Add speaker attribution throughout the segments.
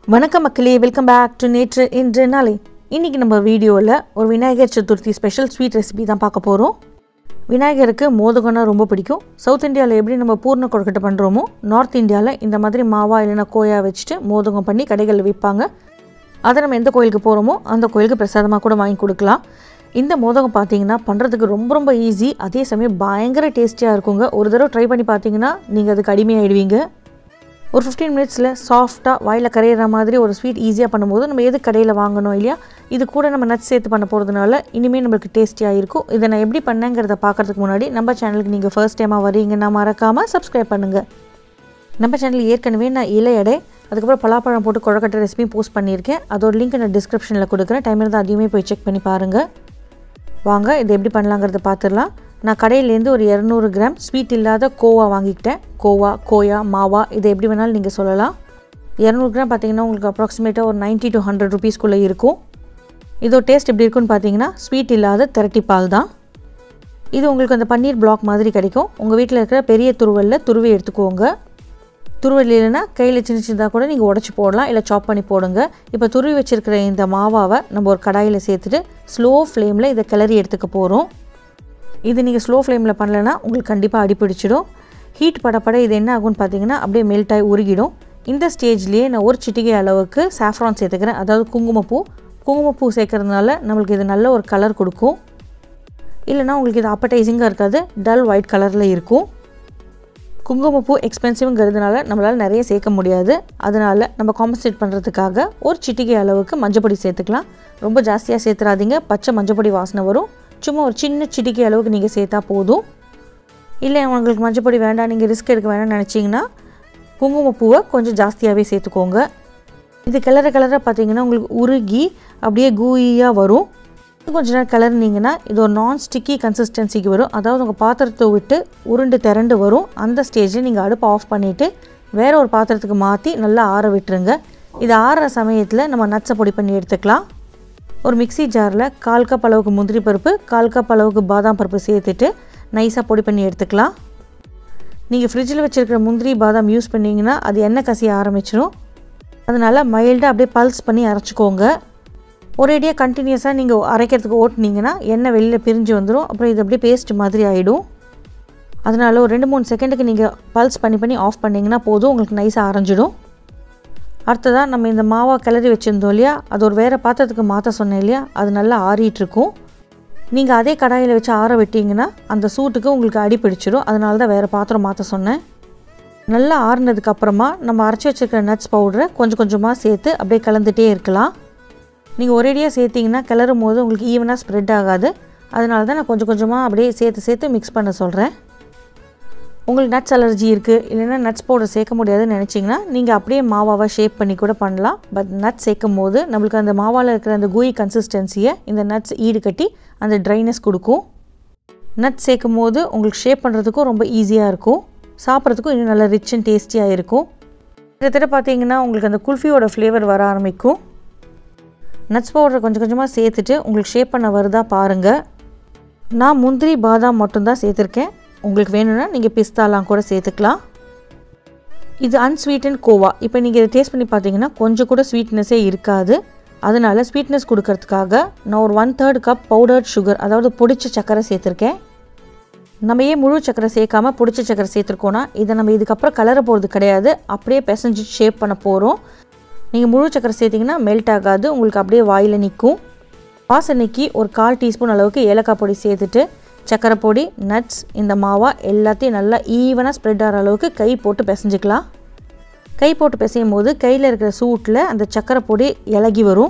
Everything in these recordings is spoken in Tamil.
Speaker 1: வணக்கம் மக்களே வெல்கம் பேக் டு நேற்று இன்று நாளை இன்றைக்கி நம்ம வீடியோவில் ஒரு Vinayagar Chaturthi special sweet recipe தான் பார்க்க போகிறோம் விநாயகருக்கு மோதகம்னா ரொம்ப பிடிக்கும் சவுத் இந்தியாவில் எப்படி நம்ம பூர்ண கொழுக்கட்டை பண்ணுறோமோ நார்த் இந்தியாவில் இந்த மாதிரி மாவா இல்லைன்னா கோயா வச்சுட்டு மோதகம் பண்ணி கடைகளில் விற்பாங்க அதை நம்ம எந்த கோயிலுக்கு போகிறோமோ அந்த கோயிலுக்கு பிரசாதமாக கூட வாங்கி கொடுக்கலாம் இந்த மோதகம் பார்த்தீங்கன்னா பண்ணுறதுக்கு ரொம்ப ரொம்ப ஈஸி அதே சமயம் பயங்கர டேஸ்டியாக இருக்குங்க ஒரு தடவை ட்ரை பண்ணி பார்த்தீங்கன்னா நீங்கள் அதுக்கு அடிமையாயிடுவீங்க ஒரு ஃபிஃப்டீன் மினிட்ஸில் சாஃப்டாக வாயில் கரையிற மாதிரி ஒரு ஸ்வீட் ஈஸியாக பண்ணும்போது நம்ம எது கடையில் வாங்கணும் இல்லையா இது கூட நம்ம நட்ஸ் சேர்த்து பண்ண போகிறதுனால இனிமேல் நம்மளுக்கு டேஸ்டியாக இருக்கும் இதை நான் எப்படி பண்ணேங்கிறத பார்க்கறதுக்கு முன்னாடி நம்ம சேனலுக்கு நீங்கள் ஃபர்ஸ்ட் டைமாக வரீங்கன்னா மறக்காமல் சப்ஸ்கிரைப் பண்ணுங்கள் நம்ம சேனல் ஏற்கனவே நான் இலை எடை அதுக்கப்புறம் பலாப்பழம் போட்டு குழக்கட்டை ரெசிபி போஸ்ட் பண்ணியிருக்கேன் அதோட லிங்க் நான் டிஸ்கிரிப்ஷனில் கொடுக்குறேன் டைம் இருந்தால் அதையுமே போய் செக் பண்ணி பாருங்கள் வாங்க இது எப்படி பண்ணலாங்கிறத பார்த்துடலாம் நான் கடையிலேருந்து ஒரு இரநூறு கிராம் ஸ்வீட் இல்லாத கோவா வாங்கிக்கிட்டேன் கோவா கோயா மாவா இதை எப்படி வேணாலும் நீங்கள் சொல்லலாம் இரநூறு கிராம் பார்த்தீங்கன்னா உங்களுக்கு அப்ராக்சிமேட்டாக ஒரு நைன்ட்டி டு ஹண்ட்ரட் ருபீஸ்க்குள்ளே இருக்கும் இதோட டேஸ்ட் எப்படி இருக்குன்னு பார்த்தீங்கன்னா ஸ்வீட் இல்லாத திரட்டி பால் தான் இது உங்களுக்கு அந்த பன்னீர் பிளாக் மாதிரி கிடைக்கும் உங்கள் வீட்டில் இருக்கிற பெரிய துருவலில் துருவி எடுத்துக்கோங்க துருவல் இல்லைன்னா கையில் சின்ன சின்னதாக கூட நீங்கள் உடச்சி போடலாம் இல்லை சாப் பண்ணி போடுங்க இப்போ துருவி வச்சுருக்கிற இந்த மாவாவை நம்ம ஒரு கடாயில் சேர்த்துட்டு ஸ்லோ ஃப்ளேமில் இதை கிளறி எடுத்துக்க போகிறோம் இது நீங்கள் ஸ்லோ ஃப்ளேமில் பண்ணலைன்னா உங்களுக்கு கண்டிப்பாக அடிப்பிடிச்சிடும் ஹீட் படப்பட இது என்ன ஆகும்னு பார்த்தீங்கன்னா அப்படியே மெல்ட் ஆகி உருகிடும் இந்த ஸ்டேஜ்லேயே நான் ஒரு சிட்டிகை அளவுக்கு சாஃப்ரான் சேர்த்துக்கிறேன் அதாவது குங்குமப்பூ குங்குமப்பூ சேர்க்கறதுனால நம்மளுக்கு இது நல்ல ஒரு கலர் கொடுக்கும் இல்லைனா உங்களுக்கு இது அப்படைசிங்காக இருக்காது டல் ஒயிட் கலரில் இருக்கும் குங்குமப்பூ எக்ஸ்பென்சிவ்ங்கிறதுனால நம்மளால் நிறைய சேர்க்க முடியாது அதனால் நம்ம காம்பன்சேட் பண்ணுறதுக்காக ஒரு சிட்டிகை அளவுக்கு மஞ்சப்பொடி சேர்த்துக்கலாம் ரொம்ப ஜாஸ்தியாக சேர்த்துறாதீங்க பச்சை மஞ்சப்பொடி வாசனை வரும் சும்மா ஒரு சின்ன சிட்டிகை அளவுக்கு நீங்கள் சேர்த்தா போதும் இல்லை உங்களுக்கு மஞ்சப்பொடி வேண்டாம் நீங்கள் ரிஸ்க் எடுக்க வேண்டாம்னு நினச்சிங்கன்னா குங்குமப்பூவை கொஞ்சம் ஜாஸ்தியாகவே சேர்த்துக்கோங்க இது கிளற கிளற பார்த்தீங்கன்னா உங்களுக்கு உருகி அப்படியே கூயியாக வரும் கொஞ்ச நேரம் கிளறினீங்கன்னா இது ஒரு நான் ஸ்டிக்கி கன்சிஸ்டன்சிக்கு வரும் அதாவது உங்கள் பாத்திரத்தை விட்டு உருண்டு திரண்டு வரும் அந்த ஸ்டேஜில் நீங்கள் அடுப்பை ஆஃப் பண்ணிவிட்டு வேறு ஒரு பாத்திரத்துக்கு மாற்றி நல்லா ஆற விட்டுருங்க இது ஆறுற சமயத்தில் நம்ம நட்ஸை பொடி பண்ணி எடுத்துக்கலாம் ஒரு மிக்சி ஜாரில் கால் கப் அளவுக்கு முந்திரி பருப்பு கால் கப் அளவுக்கு பாதாம் பருப்பு சேர்த்துட்டு நைஸாக பொடி பண்ணி எடுத்துக்கலாம் நீங்கள் ஃப்ரிட்ஜில் வச்சுருக்கிற முந்திரி பாதாம் யூஸ் பண்ணிங்கன்னா அது எண்ணெய் கசிய ஆரம்பிச்சிடும் அதனால் மைல்டாக அப்படியே பல்ஸ் பண்ணி அரைச்சிக்கோங்க ஒரேடியாக கண்டினியூஸாக நீங்கள் அரைக்கிறதுக்கு ஓட்டினீங்கன்னா எண்ணெய் வெளியில் பிரிஞ்சு வந்துடும் அப்புறம் இது அப்படியே பேஸ்ட் மாதிரி ஆகிடும் அதனால் ஒரு ரெண்டு மூணு செகண்டுக்கு நீங்கள் பல்ஸ் பண்ணி பண்ணி ஆஃப் பண்ணிங்கன்னா போதும் உங்களுக்கு நைஸாக அரைஞ்சிடும் அடுத்ததாக நம்ம இந்த மாவா கிளறி வச்சுருந்தோம் இல்லையா அது ஒரு வேறு பாத்திரத்துக்கு மாற்ற சொன்னேன் இல்லையா அது நல்லா ஆறிட்டுருக்கும் நீங்கள் அதே கடாயில் வச்சு ஆற விட்டிங்கன்னா அந்த சூட்டுக்கு உங்களுக்கு அடி பிடிச்சிடும் அதனால தான் வேறு பாத்திரம் மாற்ற சொன்னேன் நல்லா ஆறுனதுக்கப்புறமா நம்ம அரைச்சி வச்சுருக்கிற நட்ஸ் பவுடரை கொஞ்சம் கொஞ்சமாக சேர்த்து அப்படியே கலந்துகிட்டே இருக்கலாம் நீங்கள் ஒரேடியாக சேர்த்திங்கன்னா கிளறும் போது உங்களுக்கு ஈவனாக ஸ்ப்ரெட் ஆகாது அதனால தான் நான் கொஞ்சம் கொஞ்சமாக அப்படியே சேர்த்து சேர்த்து மிக்ஸ் பண்ண சொல்கிறேன் உங்களுக்கு நட்ஸ் அலர்ஜி இருக்குது இல்லைன்னா நட்ஸ் பவுடர் சேர்க்க முடியாதுன்னு நினச்சிங்கன்னா நீங்கள் அப்படியே மாவாவை ஷேப் பண்ணி கூட பண்ணலாம் பட் நட்ஸ் சேர்க்கும் போது நம்மளுக்கு அந்த மாவாவில் இருக்கிற அந்த கூயி கன்சிஸ்டன்சியை இந்த நட்ஸ் ஈடு கட்டி அந்த ட்ரைனஸ் கொடுக்கும் நட்ஸ் சேர்க்கும் போது உங்களுக்கு ஷேப் பண்ணுறதுக்கும் ரொம்ப ஈஸியாக இருக்கும் சாப்பிட்றதுக்கும் இன்னும் நல்லா ரிச் அண்ட் டேஸ்டியாக இருக்கும் கிட்டத்தட்ட பார்த்தீங்கன்னா உங்களுக்கு அந்த குல்ஃபியோட ஃப்ளேவர் வர ஆரம்பிக்கும் நட்ஸ் பவுடரை கொஞ்சம் கொஞ்சமாக சேர்த்துட்டு உங்களுக்கு ஷேப் பண்ண வருதா பாருங்கள் நான் முந்திரி பாதாம் மட்டும்தான் சேர்த்துருக்கேன் உங்களுக்கு வேணும்னா நீங்கள் பிஸ்தாலாம் கூட சேர்த்துக்கலாம் இது அன்ஸ்வீட்டன் கோவா இப்போ நீங்கள் இதை டேஸ்ட் பண்ணி பார்த்தீங்கன்னா கொஞ்சம் கூட ஸ்வீட்னஸே இருக்காது அதனால் ஸ்வீட்னஸ் கொடுக்கறதுக்காக நான் ஒரு one third cup powdered sugar அதாவது பொடிச்ச சக்கரை சேர்த்துருக்கேன் நம்ம ஏன் முழு சக்கரை சேர்க்காம பொடிச்ச சக்கரை சேர்த்துருக்கோன்னா இதை நம்ம இதுக்கப்புறம் கலர போகிறது கிடையாது அப்படியே பிசைஞ்சு ஷேப் பண்ண போகிறோம் நீங்கள் முழு சக்கரை சேர்த்திங்கன்னா மெல்ட் ஆகாது உங்களுக்கு அப்படியே வாயில் நிற்கும் வாசனைக்கு ஒரு கால் டீஸ்பூன் அளவுக்கு ஏலக்காய் பொடி சேர்த்துட்டு சக்கரை பொடி நட்ஸ் இந்த மாவா எல்லாத்தையும் நல்லா ஈவனாக ஸ்ப்ரெட் ஆகிற அளவுக்கு கை போட்டு பிசைஞ்சிக்கலாம் கை போட்டு பிசையும் போது கையில் இருக்கிற சூட்டில் அந்த சக்கரை பொடி இலகி வரும்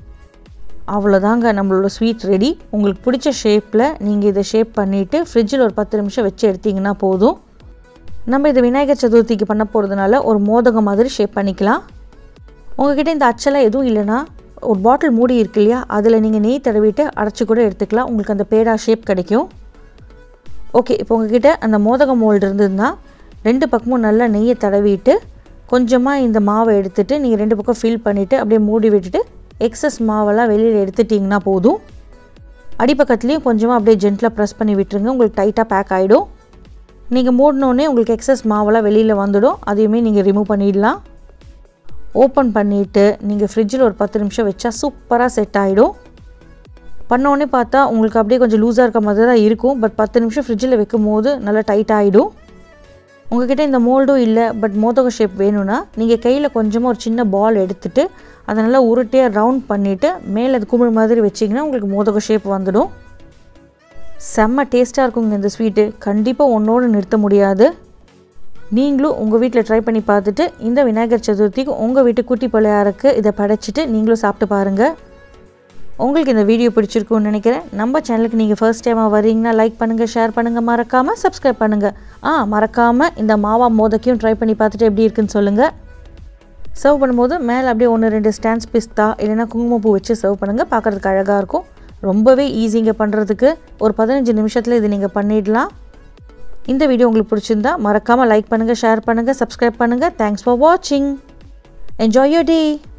Speaker 1: அவ்வளோதாங்க நம்மளோட ஸ்வீட் ரெடி உங்களுக்கு பிடிச்ச ஷேப்பில் நீங்கள் இதை ஷேப் பண்ணிவிட்டு ஃப்ரிட்ஜில் ஒரு பத்து நிமிஷம் வச்சு எடுத்திங்கன்னா போதும் நம்ம இதை விநாயகர் சதுர்த்திக்கு பண்ண போகிறதுனால ஒரு மோதகம் மாதிரி ஷேப் பண்ணிக்கலாம் உங்ககிட்ட இந்த அச்செல்லாம் எதுவும் இல்லைன்னா ஒரு பாட்டில் மூடி இருக்கு இல்லையா அதில் நீங்கள் நெய் தடவிட்டு அடைச்சி கூட எடுத்துக்கலாம் உங்களுக்கு அந்த பேடா ஷேப் கிடைக்கும் ஓகே இப்போ உங்ககிட்ட அந்த மோதக மோல்டு இருந்ததுன்னா ரெண்டு பக்கமும் நல்லா நெய்யை தடவிட்டு கொஞ்சமாக இந்த மாவை எடுத்துகிட்டு நீங்கள் ரெண்டு பக்கம் ஃபில் பண்ணிவிட்டு அப்படியே மூடி விட்டுட்டு எக்ஸஸ் மாவெல்லாம் வெளியில் எடுத்துட்டிங்கன்னா போதும் அடிப்பக்கத்துலேயும் கொஞ்சமாக அப்படியே ஜென்ட்டில் ப்ரெஸ் பண்ணி விட்டுருங்க உங்களுக்கு டைட்டாக பேக் ஆகிடும் நீங்கள் மூடினோடனே உங்களுக்கு எக்ஸஸ் மாவெல்லாம் வெளியில் வந்துடும் அதையுமே நீங்கள் ரிமூவ் பண்ணிடலாம் ஓப்பன் பண்ணிவிட்டு நீங்கள் ஃப்ரிட்ஜில் ஒரு பத்து நிமிஷம் வச்சா சூப்பராக செட் ஆகிடும் பண்ணோடனே பார்த்தா உங்களுக்கு அப்படியே கொஞ்சம் லூஸாக இருக்க மாதிரி தான் இருக்கும் பட் பத்து நிமிஷம் ஃப்ரிட்ஜில் வைக்கும் போது நல்லா டைட் ஆகிடும் உங்ககிட்ட இந்த மோல்டும் இல்லை பட் மோதக ஷேப் வேணும்னா நீங்கள் கையில் கொஞ்சமாக ஒரு சின்ன பால் எடுத்துகிட்டு அதை நல்லா உருட்டியாக ரவுண்ட் பண்ணிவிட்டு மேலே அது குமிழ் மாதிரி வச்சிங்கன்னா உங்களுக்கு மோதக ஷேப் வந்துடும் செம்ம டேஸ்ட்டாக இருக்குங்க இந்த ஸ்வீட்டு கண்டிப்பாக ஒன்றோடு நிறுத்த முடியாது நீங்களும் உங்கள் வீட்டில் ட்ரை பண்ணி பார்த்துட்டு இந்த விநாயகர் சதுர்த்திக்கு உங்கள் வீட்டு குட்டி பிள்ளையாருக்கு இதை படைச்சிட்டு நீங்களும் சாப்பிட்டு பாருங்கள் உங்களுக்கு இந்த வீடியோ பிடிச்சிருக்கும்னு நினைக்கிறேன் நம்ம சேனலுக்கு நீங்கள் ஃபர்ஸ்ட் டைமாக வரீங்கன்னா லைக் பண்ணுங்கள் ஷேர் பண்ணுங்கள் மறக்காமல் சப்ஸ்கிரைப் பண்ணுங்கள் ஆ மறக்காமல் இந்த மாவா மோதக்கையும் ட்ரை பண்ணி பார்த்துட்டு எப்படி இருக்குன்னு சொல்லுங்கள் சர்வ் பண்ணும்போது மேலே அப்படியே ஒன்று ரெண்டு ஸ்டாண்ட்ஸ் பிஸ்தா இல்லைன்னா குங்குமப்பூ வச்சு சர்வ் பண்ணுங்கள் பார்க்குறதுக்கு அழகாக இருக்கும் ரொம்பவே ஈஸிங்க பண்ணுறதுக்கு ஒரு பதினஞ்சு நிமிஷத்தில் இது நீங்கள் பண்ணிடலாம் இந்த வீடியோ உங்களுக்கு பிடிச்சிருந்தா மறக்காமல் லைக் பண்ணுங்கள் ஷேர் பண்ணுங்கள் சப்ஸ்கிரைப் பண்ணுங்கள் தேங்க்ஸ் ஃபார் வாட்சிங் என்ஜாய் யோர் டே